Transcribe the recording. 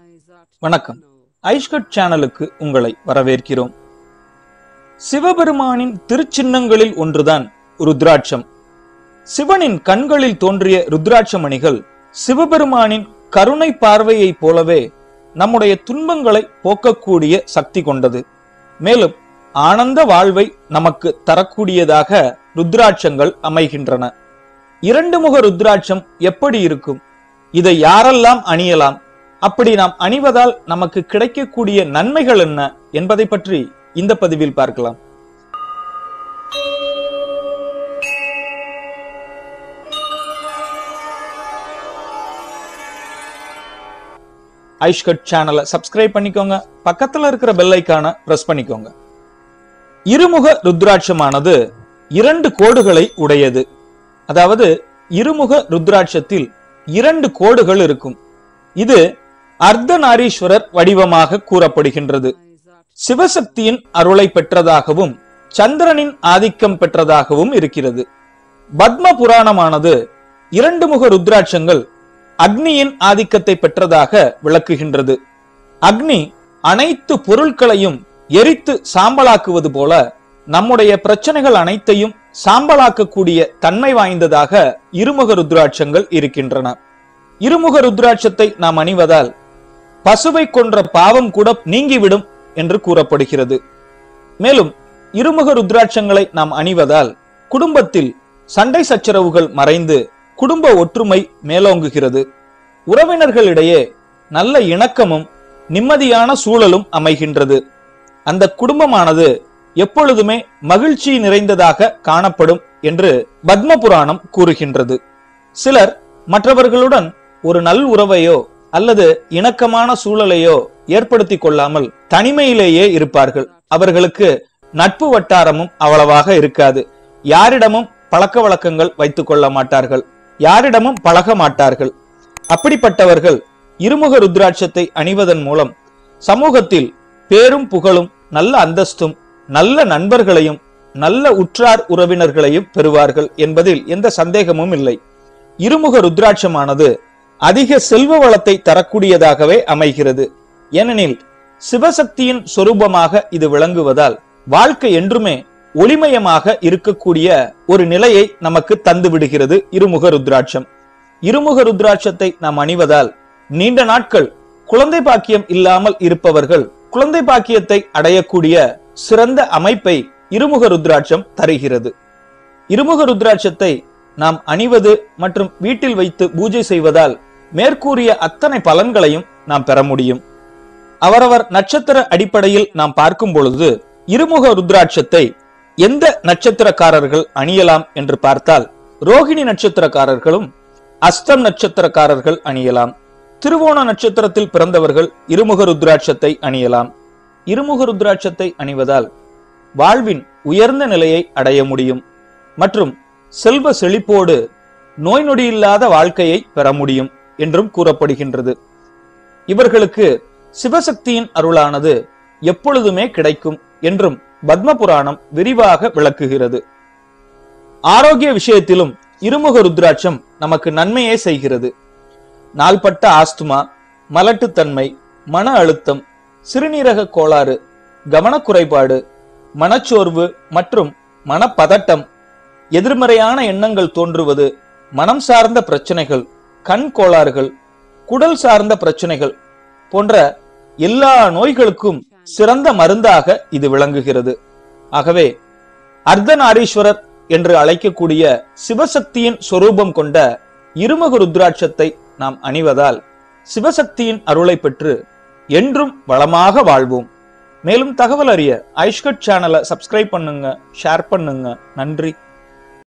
வணக்கம் ஐஷ்கட் சேனலுக்கு உங்களை வரவேற்கிறோம் சிவபெருமானின் திருச்சின்னங்களில் ஒன்றுதான் ருத்ராட்சம் சிவனின் கண்களில் தோன்றிய ருத்ராட்ச மணிகள் சிவபெருமானின் கருணை பார்வையைப் போலவே நம்முடைய துன்பங்களை போக்கக்கூடிய சக்தி கொண்டது மேலும் ஆனந்த வாழ்வை நமக்கு தரக்கூடியதாக ருத்ராட்சங்கள் அமைகின்றன இரண்டு முக ருத்ராட்சம் எப்படி இருக்கும் இதை யாரெல்லாம் அணியலாம் அப்படி நாம் அணிவதால் நமக்கு கிடைக்கக்கூடிய நன்மைகள் என்ன என்பதை பற்றி இந்த பதிவில் பார்க்கலாம் ஐஷ்கட் சேனலை சப்ஸ்கிரைப் பண்ணிக்கோங்க பக்கத்துல இருக்கிற பெல் ஐக்கான பிரஸ் பண்ணிக்கோங்க இருமுக ருத்ராட்சமானது இரண்டு கோடுகளை உடையது அதாவது இருமுக ருத்ராட்சத்தில் இரண்டு கோடுகள் இருக்கும் இது அர்த்தநாரீஸ்வரர் வடிவமாக கூறப்படுகின்றது சிவசக்தியின் அருளை பெற்றதாகவும் சந்திரனின் ஆதிக்கம் பெற்றதாகவும் இருக்கிறது பத்ம புராணமானது இரண்டு முக ருத்ராட்சங்கள் அக்னியின் ஆதிக்கத்தை பெற்றதாக விளக்குகின்றது அக்னி அனைத்து பொருட்களையும் எரித்து சாம்பலாக்குவது போல நம்முடைய பிரச்சனைகள் அனைத்தையும் சாம்பலாக்கக்கூடிய தன்மை வாய்ந்ததாக இருமுக ருத்ராட்சங்கள் இருக்கின்றன இருமுக ருத்ராட்சத்தை நாம் அணிவதால் பசுவை கொன்ற பாவம் கூட நீங்கிவிடும் என்று கூறப்படுகிறது மேலும் இருமுக ருத்ராட்சங்களை நாம் அணிவதால் குடும்பத்தில் சண்டை சச்சரவுகள் மறைந்து குடும்ப ஒற்றுமை மேலோங்குகிறது உறவினர்களிடையே நல்ல இணக்கமும் நிம்மதியான சூழலும் அமைகின்றது அந்த குடும்பமானது எப்பொழுதுமே மகிழ்ச்சி நிறைந்ததாக காணப்படும் என்று பத்ம புராணம் கூறுகின்றது சிலர் மற்றவர்களுடன் ஒரு நல் உறவையோ அல்லது இணக்கமான சூழலையோ ஏற்படுத்தி கொள்ளாமல் தனிமையிலேயே இருப்பார்கள் அவர்களுக்கு நட்பு வட்டாரமும் அவ்வளவாக இருக்காது யாரிடமும் பழக்க வழக்கங்கள் வைத்துக் கொள்ள மாட்டார்கள் யாரிடமும் பழக மாட்டார்கள் அப்படிப்பட்டவர்கள் இருமுக ருத்ராட்சத்தை அணிவதன் மூலம் சமூகத்தில் பேரும் புகழும் நல்ல அந்தஸ்தும் நல்ல நண்பர்களையும் நல்ல உற்றார் உறவினர்களையும் பெறுவார்கள் என்பதில் எந்த சந்தேகமும் இல்லை இருமுக ருத்ராட்சமானது அதிக செல்வ வளத்தை தரக்கூடியதாகவே அமைகிறது ஏனெனில் சிவசக்தியின் சொரூபமாக இது விளங்குவதால் வாழ்க்கை என்றுமே ஒளிமயமாக இருக்கக்கூடிய ஒரு நிலையை நமக்கு தந்து விடுகிறது இருமுக ருத்ராட்சம் இருமுக ருத்ராட்சத்தை நாம் அணிவதால் நீண்ட நாட்கள் குழந்தை பாக்கியம் இல்லாமல் இருப்பவர்கள் குழந்தை பாக்கியத்தை அடையக்கூடிய சிறந்த அமைப்பை இருமுக ருத்ராட்சம் தருகிறது இருமுக ருத்ராட்சத்தை நாம் அணிவது மற்றும் வீட்டில் வைத்து பூஜை செய்வதால் மேற்கூறிய அத்தனை பலன்களையும் நாம் பெற முடியும் அவரவர் நட்சத்திர அடிப்படையில் நாம் பார்க்கும் பொழுது இருமுக ருத்ராட்சத்தை எந்த நட்சத்திரக்காரர்கள் அணியலாம் என்று பார்த்தால் ரோகிணி நட்சத்திரக்காரர்களும் அஸ்தம் நட்சத்திரக்காரர்கள் அணியலாம் திருவோண நட்சத்திரத்தில் பிறந்தவர்கள் இருமுக ருத்ராட்சத்தை அணியலாம் இருமுக ருத்ராட்சத்தை அணிவதால் வாழ்வின் உயர்ந்த நிலையை அடைய முடியும் மற்றும் செல்வ செழிப்போடு நோய் நொடியில்லாத வாழ்க்கையை பெற முடியும் என்றும் கூறப்படுகின்றது இவர்களுக்கு சிவசக்தியின் அருளானது எப்பொழுதுமே கிடைக்கும் என்றும் பத்ம புராணம் விரிவாக விளக்குகிறது ஆரோக்கிய விஷயத்திலும் இருமுக ருத்ராட்சம் நமக்கு நன்மையே செய்கிறது நாள்பட்ட ஆஸ்துமா மலட்டுத்தன்மை மன அழுத்தம் சிறுநீரக கோளாறு கவனக்குறைபாடு மனச்சோர்வு மற்றும் மனப்பதட்டம் எதிர்மறையான எண்ணங்கள் தோன்றுவது மனம் சார்ந்த பிரச்சனைகள் கண் கோளாறுகள் குடல் சார்ந்த பிரச்சனைகள் போன்ற எல்லா நோய்களுக்கும் சிறந்த மருந்தாக இது விளங்குகிறது ஆகவே அர்த்தநாரீஸ்வரர் என்று அழைக்கக்கூடிய சிவசக்தியின் சொரூபம் கொண்ட இருமுக ருத்ராட்சத்தை நாம் அணிவதால் சிவசக்தியின் அருளை பெற்று என்றும் வளமாக வாழ்வோம் மேலும் தகவல் அறிய ஐஷ்கட் சேனலை சப்ஸ்கிரைப் பண்ணுங்க ஷேர் பண்ணுங்க நன்றி